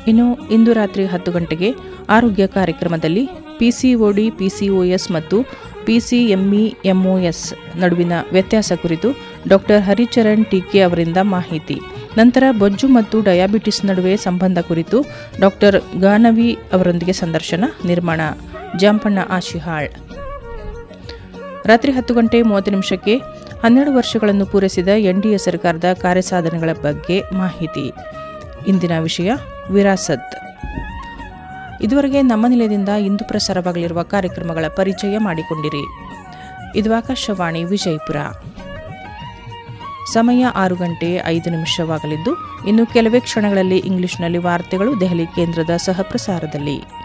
ಇನ್ನು ಇಂದು ರಾತ್ರಿ ಹತ್ತು ಗಂಟೆಗೆ ಆರೋಗ್ಯ ಕಾರ್ಯಕ್ರಮದಲ್ಲಿ ಪಿಸಿಒಡಿ ಪಿಸಿಒಎಸ್ ಮತ್ತು ಪಿಸಿಎಂಇ ಎಂಒಎಸ್ ನಡುವಿನ ವ್ಯತ್ಯಾಸ ಕುರಿತು ಡಾಕ್ಟರ್ ಹರಿಚರಣ್ ಟೀಕೆ ಅವರಿಂದ ಮಾಹಿತಿ ನಂತರ ಬೊಜ್ಜು ಮತ್ತು ಡಯಾಬಿಟಿಸ್ ನಡುವೆ ಸಂಬಂಧ ಕುರಿತು ಡಾಕ್ಟರ್ ಗಾನವಿ ಅವರೊಂದಿಗೆ ಸಂದರ್ಶನ ನಿರ್ಮಾಣ ಜಾಂಪಣ್ಣ ಆಶಿಹಾಳ್ ರಾತ್ರಿ ಹತ್ತು ಗಂಟೆ ಮೂವತ್ತು ನಿಮಿಷಕ್ಕೆ ಹನ್ನೆರಡು ವರ್ಷಗಳನ್ನು ಪೂರೈಸಿದ ಎನ್ಡಿಎ ಸರ್ಕಾರದ ಕಾರ್ಯಸಾಧನೆಗಳ ಬಗ್ಗೆ ಮಾಹಿತಿ ಇಂದಿನ ವಿಷಯ ವಿರಾಸತ್ ಇದುವರೆಗೆ ನಮ್ಮ ನಿಲಯದಿಂದ ಇಂದು ಪ್ರಸಾರವಾಗಲಿರುವ ಕಾರ್ಯಕ್ರಮಗಳ ಪರಿಚಯ ಮಾಡಿಕೊಂಡಿರಿ ಇದು ಆಕಾಶವಾಣಿ ವಿಜಯಪುರ ಸಮಯ ಆರು ಗಂಟೆ ಐದು ನಿಮಿಷವಾಗಲಿದ್ದು ಇನ್ನು ಕೆಲವೇ ಕ್ಷಣಗಳಲ್ಲಿ ಇಂಗ್ಲಿಷ್ನಲ್ಲಿ ವಾರ್ತೆಗಳು ದೆಹಲಿ ಕೇಂದ್ರದ ಸಹ ಪ್ರಸಾರದಲ್ಲಿ